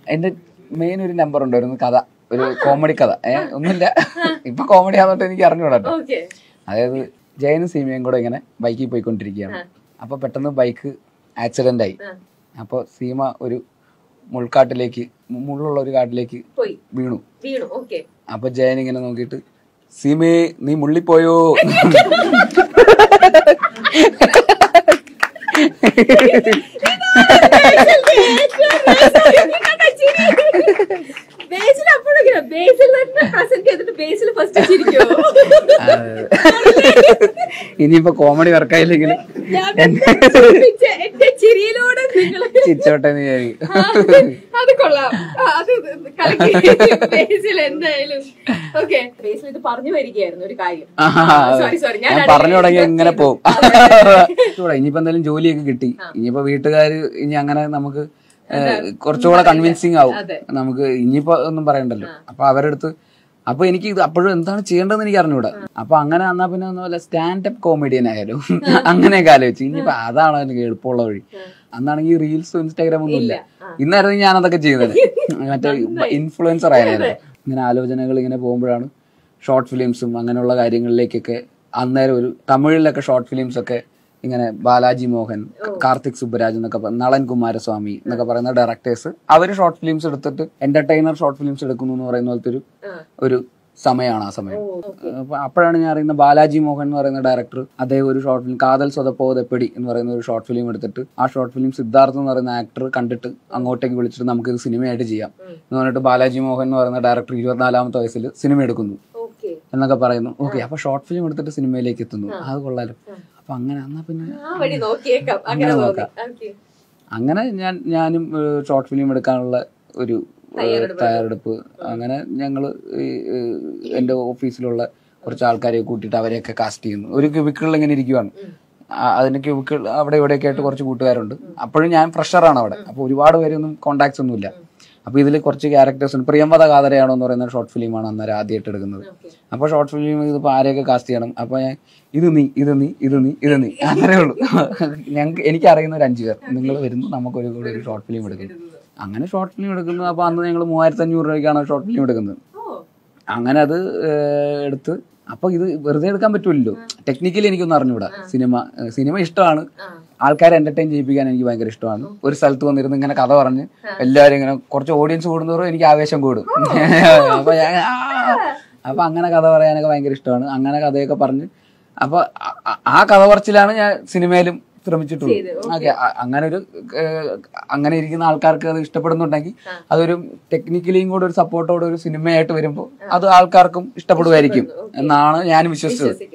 എന്റെ മെയിൻ ഒരു നമ്പർ ഉണ്ടായിരുന്നു കഥ ഒരു കോമഡി കഥ ഏ ഒന്നുമില്ല ഇപ്പൊ കോമഡി ആണെന്നിട്ട് എനിക്ക് അറിഞ്ഞൂടാ കേട്ടോ ഓക്കെ അതായത് ജയനും സീമയും കൂടെ ഇങ്ങനെ ബൈക്കിൽ പോയിക്കൊണ്ടിരിക്കുകയാണ് അപ്പൊ പെട്ടെന്ന് ബൈക്ക് ആക്സിഡന്റ് ആയി ആ. അപ്പൊ സീമ ഒരു മുൾക്കാട്ടിലേക്ക് മുള്ളുള്ള ഒരു കാട്ടിലേക്ക് പോയി വീണു വീണു ഓക്കെ അപ്പൊ ജയൻ ഇങ്ങനെ നോക്കിയിട്ട് സീമേ നീ മുള്ളിപ്പോയോ ബേസിൽ അപ്പോഴും ബേസിൽ തന്നെ പ്രസന്റ് ചെയ്തിട്ട് ബേസിൽ ഫസ്റ്റ് ചിരിക്കോ ഇനിയിപ്പോ കോമഡി വർക്കായില്ലെങ്കിൽ ഞാൻ ചിരിപ്പിച്ച എന്റെ ചിരിയിലൂടെ നിങ്ങൾ ചിരിച്ചോട്ടെ എന്ന് വിചാരിക്കും അത് കൊള്ളാം ആ, അത് കളക്കി ബേസിൽ എന്തായാലും ഓക്കെ ബേസിൽ ഇത് പറഞ്ഞു വരികയായിരുന്നു ഒരു കാര്യം സോറി സോറി ഞാൻ പറഞ്ഞു തുടങ്ങി ഇങ്ങനെ പോകും ചൂടാ ഇനിയിപ്പോ എന്തായാലും ജോലിയൊക്കെ കിട്ടി ഇനിയിപ്പോ വീട്ടുകാര് ഇനി അങ്ങനെ നമുക്ക് ഏഹ്, കുറച്ചുകൂടെ കൺവിൻസിങ് ആവും അതെ. നമുക്ക് ഇനിയിപ്പോ ഒന്നും പറയണ്ടല്ലോ അപ്പൊ അവരുടെ അടുത്ത് അപ്പൊ എനിക്ക് ഇത് അപ്പോഴും എന്താണ് ചെയ്യേണ്ടതെന്ന് എനിക്ക് അറിഞ്ഞൂടാ അപ്പൊ അങ്ങനെ എന്നാ പിന്നെ ഒന്നും വല്ല സ്റ്റാൻഡപ്പ് കോമഡിയൻ ആയാലും അങ്ങനെയൊക്കെ ആലോചിച്ചു ഇനിയിപ്പോ അതാണോ എനിക്ക് എളുപ്പമുള്ള വഴി അന്നാണെങ്കിൽ റീൽസും ഇൻസ്റ്റാഗ്രാം ഒന്നും ഇല്ല ഇന്നായിരുന്നു ഞാൻ അതൊക്കെ ചെയ്തത് മറ്റേ ഇൻഫ്ലുവൻസർ ആയിരുന്നു ഇങ്ങനെ ആലോചനകൾ ഇങ്ങനെ പോകുമ്പോഴാണ് ഷോർട്ട് ഫിലിംസും അങ്ങനെയുള്ള കാര്യങ്ങളിലേക്കൊക്കെ അന്നേരം ഒരു തമിഴിലൊക്കെ ഷോർട്ട് ഫിലിംസ് ഒക്കെ ഇങ്ങനെ ബാലാജി മോഹൻ കാർത്തിക് സുബ്ബരാജ് എന്നൊക്കെ പറ- നളൻ കുമാരസ്വാമി എന്നൊക്കെ പറയുന്ന ഡയറക്ടേഴ്സ് അവര് ഷോർട്ട് ഫിലിംസ് എടുത്തിട്ട് എന്റർടൈനർ ഷോർട്ട് ഫിലിംസ് എടുക്കുന്നു എന്ന് പറയുന്ന പോലത്തെ ഒരു ഒരു സമയമാണ് ആ സമയം അപ്പൊ അപ്പോഴാണ് ഞാൻ അറിയുന്ന ബാലാജി മോഹൻ എന്ന് പറയുന്ന ഡയറക്ടർ അദ്ദേഹം ഒരു ഷോർട്ട് ഫിലിം കാതൽ സ്വതപ്പോതെപ്പടി എന്ന് പറയുന്ന ഒരു ഷോർട്ട് ഫിലിം എടുത്തിട്ട് ആ ഷോർട്ട് ഫിലിം സിദ്ധാർത്ഥ് എന്ന് പറയുന്ന ആക്ടർ കണ്ടിട്ട് അങ്ങോട്ടേക്ക് വിളിച്ചിട്ട് നമുക്ക് ഇത് സിനിമയായിട്ട് ചെയ്യാം എന്ന് പറഞ്ഞിട്ട് ബാലാജി മോഹൻ എന്ന് പറയുന്ന ഡയറക്ടർ ഇരുപത്തിനാലാമത്തെ വയസ്സിൽ സിനിമ എടുക്കുന്നു ഓക്കെ എന്നൊക്കെ പറയുന്നു ഓക്കെ അപ്പൊ ഷോർട്ട് ഫിലിം എടുത്തിട്ട് സിനിമയിലേക്ക് എത്തുന്നു അത് കൊള്ളാലോ അപ്പൊ അങ്ങനെ എന്നാ പിന്നെ ആ വഴി നോക്കിയേക്കാം അങ്ങനെ അങ്ങനെ തോന്നി നോക്കാം. ഓക്കെ അങ്ങനെ ഞാൻ ഞാനും ഷോർട്ട് ഫിലിം എടുക്കാനുള്ള ഒരു ഏഹ്, തയ്യാറെടുപ്പ് അങ്ങനെ ഞങ്ങൾ എൻ്റെ ഓഫീസിലുള്ള കുറച്ച് ആൾക്കാരെ കൂട്ടിയിട്ട് അവരെയൊക്കെ കാസ്റ്റ് ചെയ്യുന്നു ഒരു ക്യൂബിക്കിളിൽ ഇങ്ങനെ ഇരിക്കുവാണ് ആ, അതിന്റെ ക്യൂബിക്കിൾ അവിടെ ഇവിടെയൊക്കെ ആയിട്ട് കുറച്ച് കൂട്ടുകാരുണ്ട് അപ്പോഴും ഞാൻ ഫ്രഷറാണ് അവിടെ അപ്പോൾ ഒരുപാട് പേരൊന്നും കോണ്ടാക്ട്സ് ഒന്നും ഇല്ല അപ്പോൾ ഇതിൽ കുറച്ച് ക്യാരക്ടേഴ്സ് ഉണ്ട് പ്രിയംവദ കാതരയാണോ എന്ന് പറയുന്ന ഷോർട്ട് ഫിലിമാണ് അന്നേരം ആദ്യമായിട്ട് എടുക്കുന്നത് അപ്പോൾ ഷോർട്ട് ഫിലിം ഇതിപ്പോൾ ആരെയൊക്കെ കാസ്റ്റ് ചെയ്യണം അപ്പോൾ ഞാൻ ഇത് നീ ഇത് നീ ഇത് നീ ഇത് നീ അത്രേ ഉള്ളൂ ഞങ്ങൾക്ക് എനിക്ക് അറിയുന്ന ഒരു അഞ്ചു പേർ നിങ്ങൾ വരുന്നു നമുക്കൊരു കൂടി ഒരു ഷോർട്ട് ഫിലിം എടുക്കുന്നു അങ്ങനെ ഷോർട്ട് ഫിലിം എടുക്കുന്നു അപ്പോൾ അന്ന് ഞങ്ങൾ മൂവായിരത്തി അഞ്ഞൂറ് രൂപയ്ക്കാണ് ഷോർട്ട് ഫിലിം എടുക്കുന്നത് ഓ അങ്ങനെ അത് ഏഹ്, എടുത്ത് അപ്പൊ ഇത് വെറുതെ എടുക്കാൻ പറ്റൂലല്ലോ ടെക്നിക്കലി എനിക്കൊന്നും അറിഞ്ഞൂടാ സിനിമ ഏഹ്, സിനിമ ഇഷ്ടമാണ് ആൾക്കാരെ എന്റർടൈൻ ചെയ്യിപ്പിക്കാൻ എനിക്ക് ഭയങ്കര ഇഷ്ടമാണ് ഒരു സ്ഥലത്ത് വന്നിരുന്ന് ഇങ്ങനെ കഥ പറഞ്ഞ് എല്ലാവരും ഇങ്ങനെ കുറച്ച് ഓഡിയൻസ് കൂടുന്നതോറും എനിക്ക് ആവേശം കൂടും അപ്പൊ ഞാൻ ആ, അപ്പൊ അങ്ങനെ കഥ പറയാനൊക്കെ ഭയങ്കര ഇഷ്ടമാണ് അങ്ങനെ കഥയൊക്കെ പറഞ്ഞ് അപ്പൊ ആ- ആ- ആ കഥ പറച്ചിലാണ് ഞാൻ സിനിമയിലും ശ്രമിച്ചിട്ടുള്ളത് ഓക്കെ അങ്ങനെ ഒരു ഏഹ്, അങ്ങനെ ഇരിക്കുന്ന ആൾക്കാർക്ക് അത് ഇഷ്ടപ്പെടുന്നുണ്ടെങ്കിൽ അതൊരു ടെക്നിക്കലിയും കൂടെ ഒരു സപ്പോർട്ടോടെ ഒരു സിനിമയായിട്ട് വരുമ്പോൾ അത് ആൾക്കാർക്കും ഇഷ്ടപ്പെടുമായിരിക്കും എന്നാണ് ഞാൻ വിശ്വസിച്ചത്